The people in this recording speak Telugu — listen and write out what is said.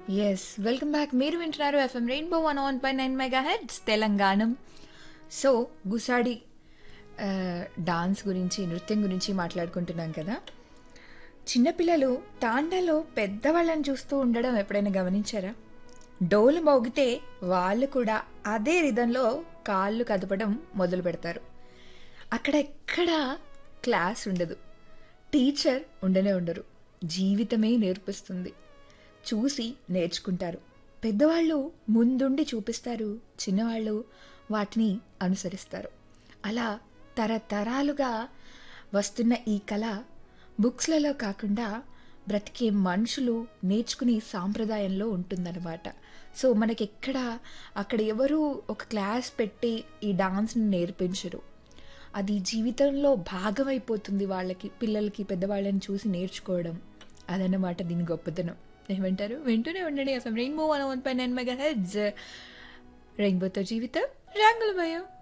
ఎస్ వెల్కమ్ బ్యాక్ మీరు వింటున్నారు FM rainbow one one pi nine mega heads Telangana so Gussadi ఆ, డాన్స్ గురించి నృత్యం గురించి మాట్లాడుకుంటున్నాం కదా చిన్నపిల్లలు తాండాలో పెద్దవాళ్ళని చూస్తూ ఉండడం ఎప్పుడైనా గమనించారా డోలు మోగితే వాళ్ళు కూడా అదే రిధంలో కాళ్ళు కదపడం మొదలు పెడతారు అక్కడ ఎక్కడా క్లాస్ ఉండదు టీచర్ ఉండనే ఉండరు జీవితమే నేర్పిస్తుంది చూసి నేర్చుకుంటారు పెద్దవాళ్ళు ముందుండి చూపిస్తారు చిన్నవాళ్ళు వాటిని అనుసరిస్తారు అలా తరతరాలుగా వస్తున్న ఈ కళ బుక్స్లలో కాకుండా బ్రతికే మనుషులు నేర్చుకునే సాంప్రదాయంలో ఉంటుందన్నమాట సో మనకి ఎక్కడ అక్కడ ఎవరు ఒక క్లాస్ పెట్టి ఈ డాన్స్ని నేర్పించరు అది జీవితంలో భాగమైపోతుంది వాళ్ళకి పిల్లలకి పెద్దవాళ్ళని చూసి నేర్చుకోవడం అదన్నమాట దీని గొప్పతనం ఏమంటారు వింటూనే ఉండండి FM rainbow one one pi nine mega heads రెయిన్బోతో జీవితం రంగులమయం